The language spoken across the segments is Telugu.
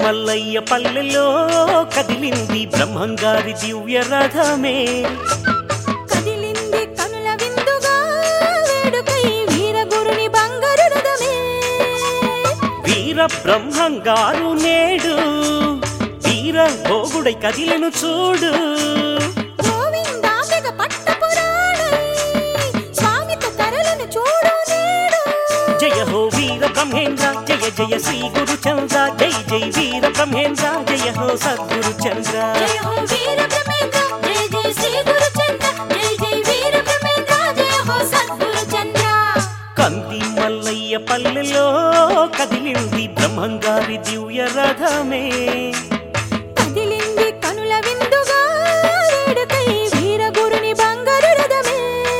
మల్లయ్య పల్లెలో కదిలింది బ్రహ్మంగారి దివ్య రథమే కదిలింది కనుల విందుగా వేడుకై వీరగురుని బంగారు రథమే వీర బ్రహ్మంగారు నేడు వీర భోగుడై కదిలిను చూడు గోవిందాంబిక పట్ట పురాణై స్వామితో తరలను చూడు నేడు జయ హో వీర బ్రహ్మేంద్ర జయ జయ శ్రీ గురు చంద్ర జై జై వీర బ్రహ్మేంద్ర జయ హో సద్గురు చంద్ర జయ హో వీర బ్రహ్మేంద్ర జయ జయ శ్రీ గురు చంద్ర జయ జయ వీర బ్రహ్మేంద్ర జయ హో సద్గురు చంద్ర కంది మల్లయ్య పల్లెలో కదిలింది బ్రహ్మంగారి దివ్య రథమే కదిలింది కనుల విందుగా వేడుకై వీరగురుని బంగారు రథమే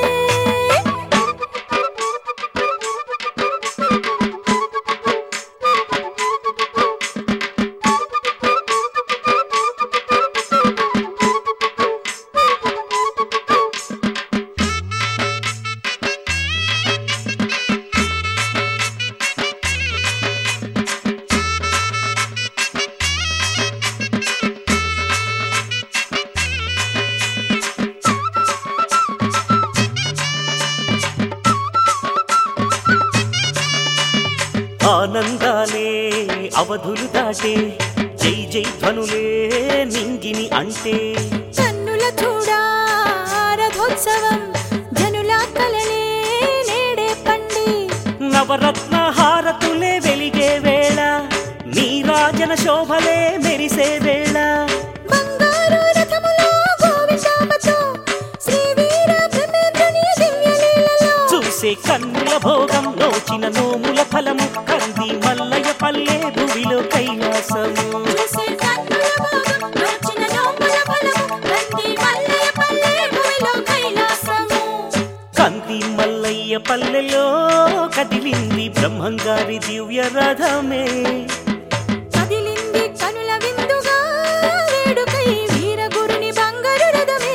ఆనందాలే అవధులు దాటే జై జై ధ్వనులే నింగిని అంటే కన్నుల చూడా రథోత్సవం జనుల కలలే నేడే పండి నవరత్న హారతులే వెలిగే వేళ నీరాజన శోభలే మెరిసే వేళ బంగారు రథములో గోవిందాంబతో శ్రీ వీర బ్రహ్మేంద్రుని దివ్యలీలలో చూసే కన్నుల భోగం నోచిన నోముల ఫలము కంది మల్లయ్య పల్లె భూమిలో కైలాసము చూసే కన్నుల భోగం నోచిన నోముల ఫలము నంది మల్లయ్య పల్లె భూమిలో కైలాసము కంది మల్లయ్య పల్లెలో కదిలింది బ్రహ్మంగారి దివ్య రథమే కదిలింది కనుల విందుగా వేడుకై వీరగురుని బంగారు రథమే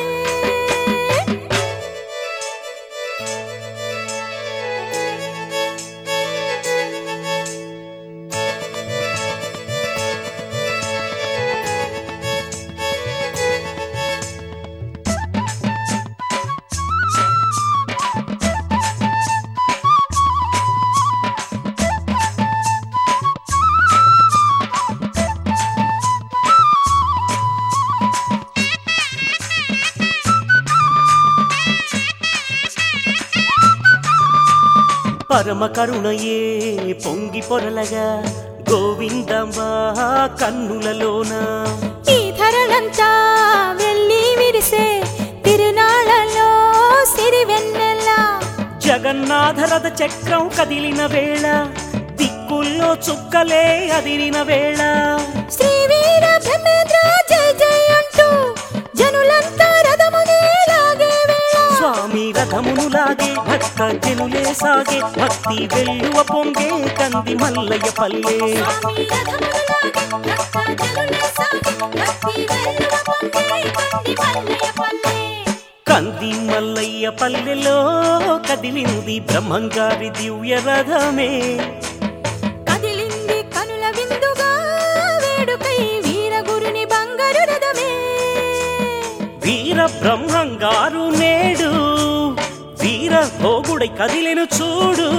పరమ కరుణయే పొంగి పొరలగా గోవిందమ్మా కన్నులలోన ఈ ధరలంతా వెళ్ళి విరిసే తిరునాళ్ళలో సిరివెన్నెలా జగన్నాథ రథ చక్రం కదిలిన వేళ దిక్కుల్లో చుక్కలే అదిరిన వేళ శ్రీ వీర బ్రహ్మేంద్ర జయ జయ అంటూ జనులంతా రథమునే లాగే వేళ స్వామి రథమును లాగే భక్త జనులే సాగే భక్తి వెల్లువ పొంగే కంది మల్లయ్య పల్లె స్వామి రథమును లాగే భక్త జనులే సాగే భక్తి వెల్లువ పొంగే కంది మల్లయ్య పల్లె కంది మల్లయ్య పల్లెలో కదిలింది బ్రహ్మంగారి దివ్య రథమే కదిలింది కనుల విందుగా వేడుకై వీరగురుని బంగారు రథమే వీర బ్రహ్మంగారు నేడు వీర భోగుడై కదిలెను చూడు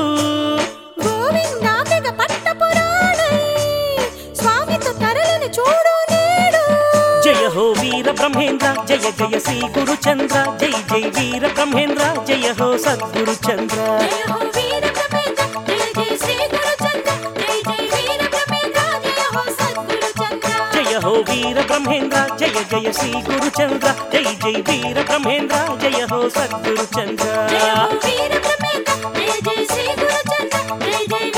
గోవిందాంబిక పట్ట పురాణై స్వామితో తరలను చూడు నేడు జయ హో వీర బ్రహ్మేంద్ర జయ జయ శ్రీ గురు చంద్ర జై జై వీర బ్రహ్మేంద్ర జయ హో సద్గురు చంద్ర జయ హో వీర బ్రహ్మేంద్ర జయ జయ శ్రీ గురు చంద్ర జయ జయ వీర బ్రహ్మేంద్ర జయ హో సద్గురు చంద్ర జయ హో వీర బ్రహ్మేంద్ర జయ జయ శ్రీ గురు చంద్ర జై జై వీర బ్రహ్మేంద్ర జయ హో సద్గురు చంద్ర జయ హో వీర బ్రహ్మేంద్ర జయ జయ శ్రీ గురు చంద్ర జయ జయ